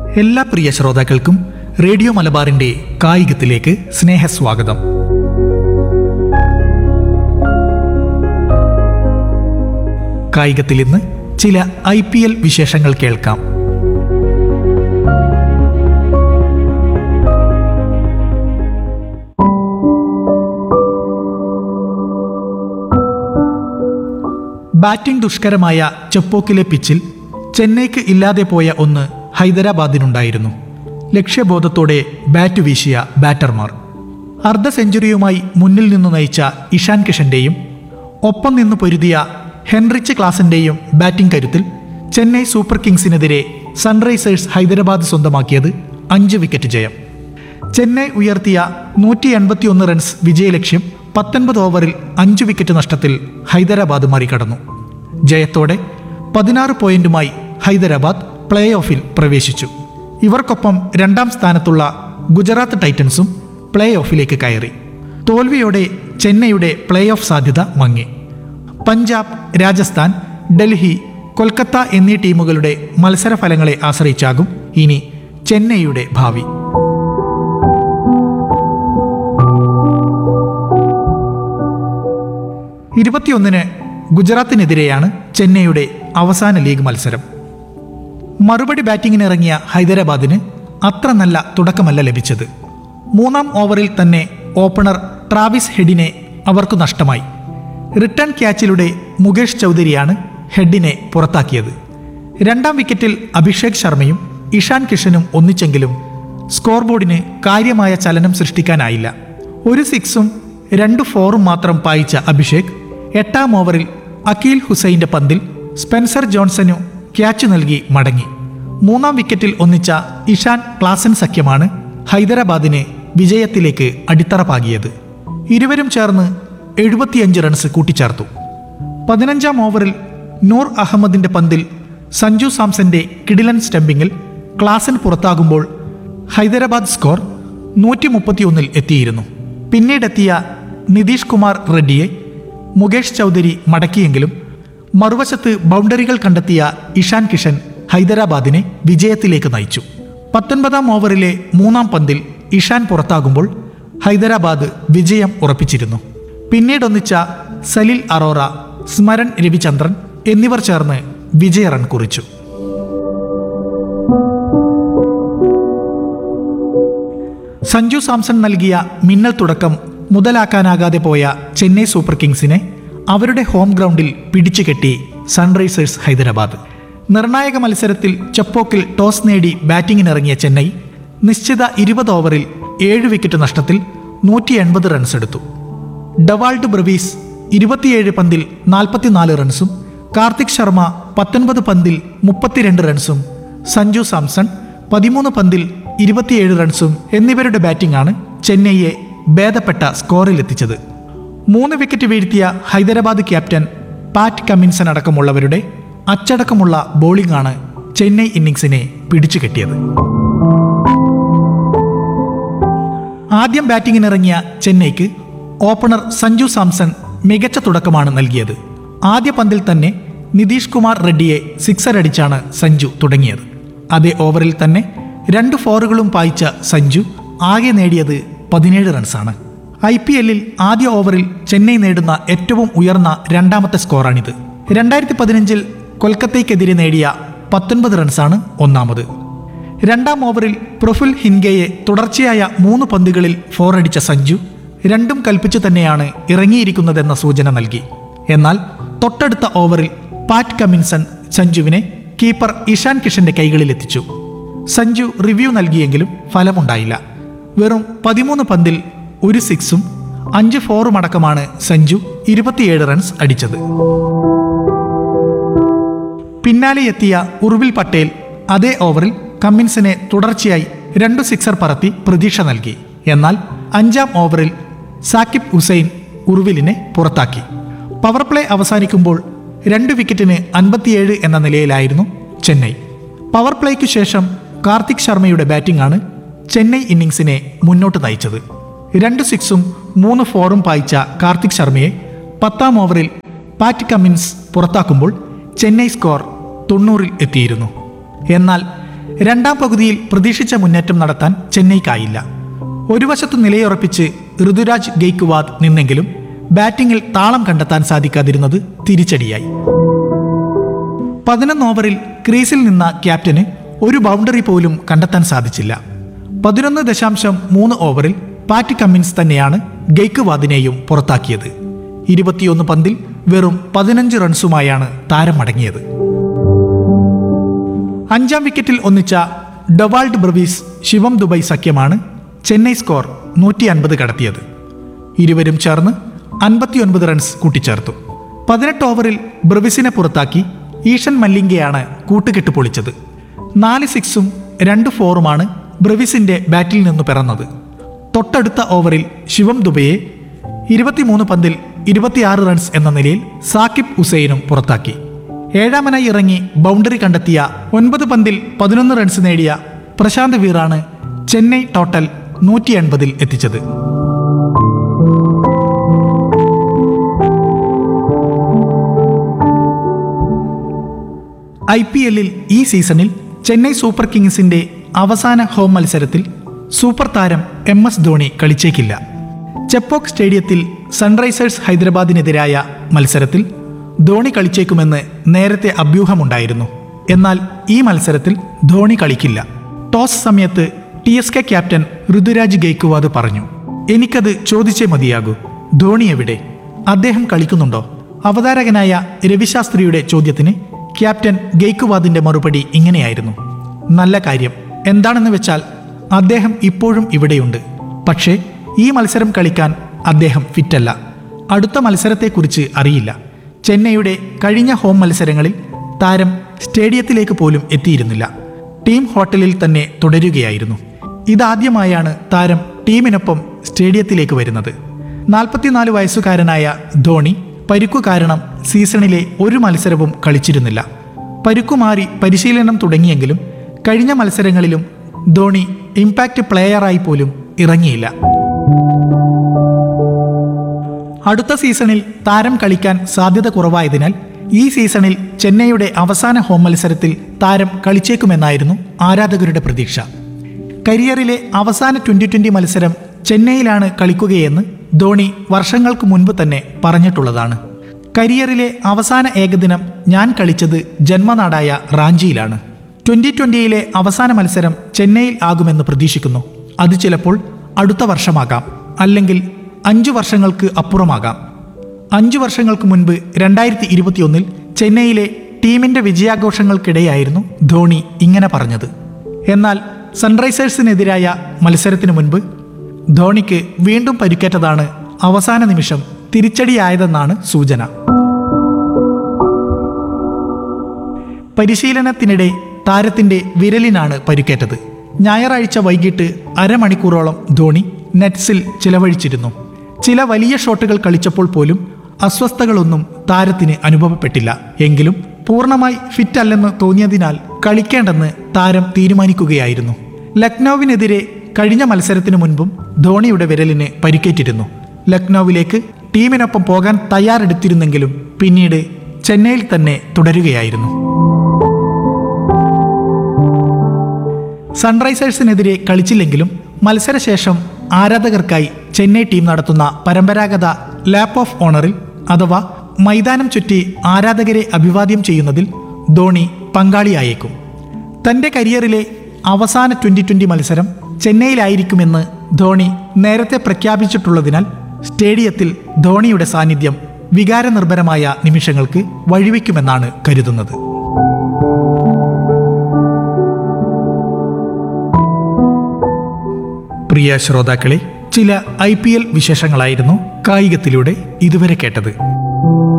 എല്ലാ പ്രിയ ശ്രോതാക്കൾക്കും റേഡിയോ മലബാറിന്റെ കായികത്തിലേക്ക് സ്നേഹസ്വാഗതം കായികത്തിൽ ഇന്ന് ചില ഐ പി എൽ വിശേഷങ്ങൾ കേൾക്കാം ബാറ്റിംഗ് ദുഷ്കരമായ ചെപ്പോക്കിലെ പിച്ചിൽ ചെന്നൈക്ക് ഇല്ലാതെ പോയ ഒന്ന് ഹൈദരാബാദിനുണ്ടായിരുന്നു ലക്ഷ്യബോധത്തോടെ ബാറ്റ് വീശിയ ബാറ്റർമാർ അർദ്ധ സെഞ്ചുറിയുമായി മുന്നിൽ നിന്നു നയിച്ച ഇഷാൻ കിഷന്റെയും ഒപ്പം നിന്ന് പൊരുതിയ ഹെൻറിച്ച് ക്ലാസിന്റെയും ബാറ്റിംഗ് കരുത്തിൽ ചെന്നൈ സൂപ്പർ കിങ്സിനെതിരെ സൺറൈസേഴ്സ് ഹൈദരാബാദ് സ്വന്തമാക്കിയത് അഞ്ച് വിക്കറ്റ് ജയം ചെന്നൈ ഉയർത്തിയ നൂറ്റി എൺപത്തിയൊന്ന് റൺസ് വിജയലക്ഷ്യം പത്തൊൻപത് ഓവറിൽ അഞ്ച് വിക്കറ്റ് നഷ്ടത്തിൽ ഹൈദരാബാദ് മറികടന്നു ജയത്തോടെ പതിനാറ് പോയിന്റുമായി ഹൈദരാബാദ് പ്ലേ ഓഫിൽ പ്രവേശിച്ചു ഇവർക്കൊപ്പം രണ്ടാം സ്ഥാനത്തുള്ള ഗുജറാത്ത് ടൈറ്റൻസും പ്ലേ ഓഫിലേക്ക് കയറി തോൽവിയോടെ ചെന്നൈയുടെ പ്ലേ ഓഫ് സാധ്യത മങ്ങി പഞ്ചാബ് രാജസ്ഥാൻ ഡൽഹി കൊൽക്കത്ത എന്നീ ടീമുകളുടെ മത്സരഫലങ്ങളെ ആശ്രയിച്ചാകും ഇനി ചെന്നൈയുടെ ഭാവി ഇരുപത്തിയൊന്നിന് ഗുജറാത്തിനെതിരെയാണ് ചെന്നൈയുടെ അവസാന ലീഗ് മത്സരം മറുപടി ബാറ്റിങ്ങിനിറങ്ങിയ ഹൈദരാബാദിന് അത്ര നല്ല തുടക്കമല്ല ലഭിച്ചത് മൂന്നാം ഓവറിൽ തന്നെ ഓപ്പണർ ട്രാവിസ് ഹെഡിനെ അവർക്ക് നഷ്ടമായി റിട്ടേൺ ക്യാച്ചിലൂടെ മുകേഷ് ചൗധരിയാണ് ഹെഡിനെ പുറത്താക്കിയത് രണ്ടാം വിക്കറ്റിൽ അഭിഷേക് ശർമ്മയും ഇഷാൻ കിഷനും ഒന്നിച്ചെങ്കിലും സ്കോർ ബോർഡിന് കാര്യമായ ചലനം സൃഷ്ടിക്കാനായില്ല ഒരു സിക്സും രണ്ട് ഫോറും മാത്രം പായിച്ച അഭിഷേക് എട്ടാം ഓവറിൽ അക്കീൽ ഹുസൈന്റെ പന്തിൽ സ്പെൻസർ ജോൺസനു ക്യാച്ച് നൽകി മടങ്ങി മൂന്നാം വിക്കറ്റിൽ ഒന്നിച്ച ഇഷാൻ ക്ലാസൻ സഖ്യമാണ് ഹൈദരാബാദിന് വിജയത്തിലേക്ക് അടിത്തറ പാകിയത് ഇരുവരും ചേർന്ന് എഴുപത്തിയഞ്ച് റൺസ് കൂട്ടിച്ചേർത്തു പതിനഞ്ചാം ഓവറിൽ നൂർ അഹമ്മദിന്റെ പന്തിൽ സഞ്ജു സാംസന്റെ കിടിലൻ സ്റ്റംപിങ്ങിൽ ക്ലാസൻ പുറത്താകുമ്പോൾ ഹൈദരാബാദ് സ്കോർ നൂറ്റി മുപ്പത്തിയൊന്നിൽ എത്തിയിരുന്നു പിന്നീടെത്തിയ നിതീഷ് കുമാർ റെഡ്ഡിയെ മുകേഷ് ചൗധരി മടക്കിയെങ്കിലും മറുവശത്ത് ബൗണ്ടറികൾ കണ്ടെത്തിയ ഇഷാൻ കിഷൻ ഹൈദരാബാദിനെ വിജയത്തിലേക്ക് നയിച്ചു പത്തൊൻപതാം ഓവറിലെ മൂന്നാം പന്തിൽ ഇഷാൻ പുറത്താകുമ്പോൾ ഹൈദരാബാദ് വിജയം ഉറപ്പിച്ചിരുന്നു പിന്നീടൊന്നിച്ച സലിൽ അറോറ സ്മരൺ രവിചന്ദ്രൻ എന്നിവർ ചേർന്ന് വിജയ റൺ കുറിച്ചു സഞ്ജു സാംസൺ നൽകിയ മിന്നൽ തുടക്കം മുതലാക്കാനാകാതെ പോയ ചെന്നൈ സൂപ്പർ കിങ്സിനെ അവരുടെ ഹോം ഗ്രൗണ്ടിൽ പിടിച്ചുകെട്ടി സൺറൈസേഴ്സ് ഹൈദരാബാദ് നിർണായക മത്സരത്തിൽ ചപ്പോക്കിൽ ടോസ് നേടി ബാറ്റിംഗിനിറങ്ങിയ ചെന്നൈ നിശ്ചിത ഇരുപത് ഓവറിൽ ഏഴ് വിക്കറ്റ് നഷ്ടത്തിൽ നൂറ്റി എൺപത് റൺസ് എടുത്തു ഡവാൾഡ് ബ്രവീസ് ഇരുപത്തിയേഴ് പന്തിൽ നാൽപ്പത്തിനാല് റൺസും കാർത്തിക് ശർമ്മ പത്തൊൻപത് പന്തിൽ മുപ്പത്തിരണ്ട് റൺസും സഞ്ജു സാംസൺ പതിമൂന്ന് പന്തിൽ ഇരുപത്തിയേഴ് റൺസും എന്നിവരുടെ ബാറ്റിംഗാണ് ചെന്നൈയെ ഭേദപ്പെട്ട സ്കോറിലെത്തിച്ചത് മൂന്ന് വിക്കറ്റ് വീഴ്ത്തിയ ഹൈദരാബാദ് ക്യാപ്റ്റൻ പാറ്റ് കമ്മിൻസൺ അടക്കമുള്ളവരുടെ അച്ചടക്കമുള്ള ബോളിംഗാണ് ചെന്നൈ ഇന്നിംഗ്സിനെ പിടിച്ചുകെട്ടിയത് ആദ്യം ബാറ്റിംഗിനിറങ്ങിയ ചെന്നൈക്ക് ഓപ്പണർ സഞ്ജു സാംസൺ മികച്ച തുടക്കമാണ് നൽകിയത് ആദ്യ പന്തിൽ തന്നെ നിതീഷ് കുമാർ റെഡ്ഡിയെ സിക്സർ അടിച്ചാണ് സഞ്ജു തുടങ്ങിയത് അതേ ഓവറിൽ തന്നെ രണ്ട് ഫോറുകളും പായിച്ച സഞ്ജു ആകെ നേടിയത് പതിനേഴ് റൺസാണ് ഐ പി എല്ലിൽ ആദ്യ ഓവറിൽ ചെന്നൈ നേടുന്ന ഏറ്റവും ഉയർന്ന രണ്ടാമത്തെ സ്കോറാണിത് രണ്ടായിരത്തി പതിനഞ്ചിൽ കൊൽക്കത്തയ്ക്കെതിരെ നേടിയ പത്തൊൻപത് റൺസാണ് ഒന്നാമത് രണ്ടാം ഓവറിൽ പ്രഫുൽ ഹിൻഗയെ തുടർച്ചയായ മൂന്ന് പന്തുകളിൽ ഫോറടിച്ച സഞ്ജു രണ്ടും കൽപ്പിച്ചു തന്നെയാണ് ഇറങ്ങിയിരിക്കുന്നതെന്ന സൂചന നൽകി എന്നാൽ തൊട്ടടുത്ത ഓവറിൽ പാറ്റ് കമിൻസൺ സഞ്ജുവിനെ കീപ്പർ ഇഷാൻ കിഷന്റെ കൈകളിലെത്തിച്ചു സഞ്ജു റിവ്യൂ നൽകിയെങ്കിലും ഫലമുണ്ടായില്ല വെറും പതിമൂന്ന് പന്തിൽ ഒരു സിക്സും അഞ്ച് ഫോറും അടക്കമാണ് സഞ്ജു ഇരുപത്തിയേഴ് റൺസ് അടിച്ചത് പിന്നാലെ എത്തിയ ഉർവിൽ പട്ടേൽ അതേ ഓവറിൽ കമ്മിൻസിനെ തുടർച്ചയായി രണ്ടു സിക്സർ പറത്തി പ്രതീക്ഷ നൽകി എന്നാൽ അഞ്ചാം ഓവറിൽ സാക്കിബ് ഹുസൈൻ ഉർവിലിനെ പുറത്താക്കി പവർ പ്ലേ അവസാനിക്കുമ്പോൾ രണ്ട് വിക്കറ്റിന് അൻപത്തിയേഴ് എന്ന നിലയിലായിരുന്നു ചെന്നൈ പവർ പ്ലേക്കു ശേഷം കാർത്തിക് ശർമ്മയുടെ ബാറ്റിംഗാണ് ചെന്നൈ ഇന്നിംഗ്സിനെ മുന്നോട്ട് നയിച്ചത് രണ്ട് സിക്സും മൂന്ന് ഫോറും പായിച്ച കാർത്തിക് ശർമ്മയെ പത്താം ഓവറിൽ പാറ്റ് കമ്മിൻസ് പുറത്താക്കുമ്പോൾ ചെന്നൈ സ്കോർ തൊണ്ണൂറിൽ എത്തിയിരുന്നു എന്നാൽ രണ്ടാം പകുതിയിൽ പ്രതീക്ഷിച്ച മുന്നേറ്റം നടത്താൻ ചെന്നൈക്കായില്ല ഒരു വശത്ത് നിലയുറപ്പിച്ച് ഋതുരാജ് ഗെയ്ക്വാദ് നിന്നെങ്കിലും ബാറ്റിംഗിൽ താളം കണ്ടെത്താൻ സാധിക്കാതിരുന്നത് തിരിച്ചടിയായി പതിനൊന്ന് ഓവറിൽ ക്രീസിൽ നിന്ന ക്യാപ്റ്റന് ഒരു ബൗണ്ടറി പോലും കണ്ടെത്താൻ സാധിച്ചില്ല പതിനൊന്ന് ദശാംശം മൂന്ന് ഓവറിൽ പാറ്റ് കമ്മിൻസ് തന്നെയാണ് ഗെയ്ക്വാദിനെയും പുറത്താക്കിയത് ഇരുപത്തിയൊന്ന് പന്തിൽ വെറും പതിനഞ്ച് റൺസുമായാണ് താരം മടങ്ങിയത് അഞ്ചാം വിക്കറ്റിൽ ഒന്നിച്ച ഡൊവാൾഡ് ബ്രവീസ് ശിവം ദുബൈ സഖ്യമാണ് ചെന്നൈ സ്കോർ നൂറ്റി അൻപത് കടത്തിയത് ഇരുവരും ചേർന്ന് അൻപത്തിയൊൻപത് റൺസ് കൂട്ടിച്ചേർത്തു പതിനെട്ട് ഓവറിൽ ബ്രവിസിനെ പുറത്താക്കി ഈഷൻ മല്ലിംഗയാണ് കൂട്ടുകെട്ട് പൊളിച്ചത് നാല് സിക്സും രണ്ട് ഫോറുമാണ് ബ്രവിസിന്റെ ബാറ്റിൽ നിന്ന് പിറന്നത് തൊട്ടടുത്ത ഓവറിൽ ശിവം ദുബയെ ഇരുപത്തിമൂന്ന് പന്തിൽ ഇരുപത്തിയാറ് റൺസ് എന്ന നിലയിൽ സാക്കിബ് ഹുസൈനും പുറത്താക്കി ഏഴാമനായി ഇറങ്ങി ബൗണ്ടറി കണ്ടെത്തിയ ഒൻപത് പന്തിൽ പതിനൊന്ന് റൺസ് നേടിയ പ്രശാന്ത് വീറാണ് ചെന്നൈ ടോട്ടൽ നൂറ്റി എൺപതിൽ എത്തിച്ചത് ഐ പി എല്ലിൽ ഈ സീസണിൽ ചെന്നൈ സൂപ്പർ കിങ്സിന്റെ അവസാന ഹോം മത്സരത്തിൽ സൂപ്പർ താരം എം എസ് ധോണി കളിച്ചേക്കില്ല ചെപ്പോക്ക് സ്റ്റേഡിയത്തിൽ സൺറൈസേഴ്സ് ഹൈദരാബാദിനെതിരായ മത്സരത്തിൽ ധോണി കളിച്ചേക്കുമെന്ന് നേരത്തെ അഭ്യൂഹമുണ്ടായിരുന്നു എന്നാൽ ഈ മത്സരത്തിൽ ധോണി കളിക്കില്ല ടോസ് സമയത്ത് T S K captain Ruturaj Gaikwad പറഞ്ഞു എനിക്കത് ചോദിച്ചേ മതിയാകൂ ധോണി എവിടെ അദ്ദേഹം കളിക്കുന്നുണ്ടോ അവതാരകനായ രവിശാസ്ത്രിയുടെ ചോദ്യത്തിന് ക്യാപ്റ്റൻ ഗെയ്ക്വാദിന്റെ മറുപടി ഇങ്ങനെയായിരുന്നു നല്ല കാര്യം എന്താണെന്ന് വെച്ചാൽ അദ്ദേഹം ഇപ്പോഴും ഇവിടെയുണ്ട് പക്ഷേ ഈ മത്സരം കളിക്കാൻ അദ്ദേഹം ഫിറ്റല്ല അടുത്ത മത്സരത്തെക്കുറിച്ച് അറിയില്ല ചെന്നൈയുടെ കഴിഞ്ഞ ഹോം മത്സരങ്ങളിൽ താരം സ്റ്റേഡിയത്തിലേക്ക് പോലും എത്തിയിരുന്നില്ല ടീം ഹോട്ടലിൽ തന്നെ തുടരുകയായിരുന്നു ഇതാദ്യമായാണ് താരം ടീമിനൊപ്പം സ്റ്റേഡിയത്തിലേക്ക് വരുന്നത് നാൽപ്പത്തിനാല് വയസ്സുകാരനായ ധോണി പരുക്കു കാരണം സീസണിലെ ഒരു മത്സരവും കളിച്ചിരുന്നില്ല പരുക്കുമാറി പരിശീലനം തുടങ്ങിയെങ്കിലും കഴിഞ്ഞ മത്സരങ്ങളിലും ധോണി ഇമ്പാക്റ്റ് പ്ലെയറായി പോലും ഇറങ്ങിയില്ല അടുത്ത സീസണിൽ താരം കളിക്കാൻ സാധ്യത കുറവായതിനാൽ ഈ സീസണിൽ ചെന്നൈയുടെ അവസാന ഹോം മത്സരത്തിൽ താരം കളിച്ചേക്കുമെന്നായിരുന്നു ആരാധകരുടെ പ്രതീക്ഷ കരിയറിലെ അവസാന ട്വന്റി ട്വന്റി മത്സരം ചെന്നൈയിലാണ് കളിക്കുകയെന്ന് ധോണി വർഷങ്ങൾക്ക് മുൻപ് തന്നെ പറഞ്ഞിട്ടുള്ളതാണ് കരിയറിലെ അവസാന ഏകദിനം ഞാൻ കളിച്ചത് ജന്മനാടായ റാഞ്ചിയിലാണ് ട്വന്റി ട്വന്റിയിലെ അവസാന മത്സരം ചെന്നൈയിൽ ആകുമെന്ന് പ്രതീക്ഷിക്കുന്നു അത് ചിലപ്പോൾ അടുത്ത വർഷമാകാം അല്ലെങ്കിൽ അഞ്ചു വർഷങ്ങൾക്ക് അപ്പുറമാകാം അഞ്ചു വർഷങ്ങൾക്ക് മുൻപ് രണ്ടായിരത്തി ഇരുപത്തിയൊന്നിൽ ചെന്നൈയിലെ ടീമിന്റെ വിജയാഘോഷങ്ങൾക്കിടെയായിരുന്നു ധോണി ഇങ്ങനെ പറഞ്ഞത് എന്നാൽ സൺറൈസേഴ്സിനെതിരായ മത്സരത്തിനു മുൻപ് ധോണിക്ക് വീണ്ടും പരിക്കേറ്റതാണ് അവസാന നിമിഷം തിരിച്ചടിയായതെന്നാണ് സൂചന പരിശീലനത്തിനിടെ താരത്തിന്റെ വിരലിനാണ് പരിക്കേറ്റത് ഞായറാഴ്ച വൈകിട്ട് അരമണിക്കൂറോളം ധോണി നെറ്റ്സിൽ ചിലവഴിച്ചിരുന്നു ചില വലിയ ഷോട്ടുകൾ കളിച്ചപ്പോൾ പോലും അസ്വസ്ഥതകളൊന്നും താരത്തിന് അനുഭവപ്പെട്ടില്ല എങ്കിലും പൂർണ്ണമായി ഫിറ്റ് അല്ലെന്ന് തോന്നിയതിനാൽ കളിക്കേണ്ടെന്ന് താരം തീരുമാനിക്കുകയായിരുന്നു ലക്നൌവിനെതിരെ കഴിഞ്ഞ മത്സരത്തിനു മുൻപും ധോണിയുടെ വിരലിന് പരിക്കേറ്റിരുന്നു ലക്നൌവിലേക്ക് ടീമിനൊപ്പം പോകാൻ തയ്യാറെടുത്തിരുന്നെങ്കിലും പിന്നീട് ചെന്നൈയിൽ തന്നെ തുടരുകയായിരുന്നു സൺറൈസേഴ്സിനെതിരെ കളിച്ചില്ലെങ്കിലും മത്സരശേഷം ആരാധകർക്കായി ചെന്നൈ ടീം നടത്തുന്ന പരമ്പരാഗത ലാപ്പ് ഓഫ് ഓണറിൽ അഥവാ മൈതാനം ചുറ്റി ആരാധകരെ അഭിവാദ്യം ചെയ്യുന്നതിൽ ധോണി പങ്കാളിയായേക്കും തന്റെ കരിയറിലെ അവസാന ട്വന്റി ട്വന്റി മത്സരം ചെന്നൈയിലായിരിക്കുമെന്ന് ധോണി നേരത്തെ പ്രഖ്യാപിച്ചിട്ടുള്ളതിനാൽ സ്റ്റേഡിയത്തിൽ ധോണിയുടെ സാന്നിധ്യം വികാരനിർഭരമായ നിമിഷങ്ങൾക്ക് വഴിവെക്കുമെന്നാണ് കരുതുന്നത് പ്രിയ ശ്രോതാക്കളെ ചില ഐ പി എൽ വിശേഷങ്ങളായിരുന്നു കായികത്തിലൂടെ ഇതുവരെ കേട്ടത്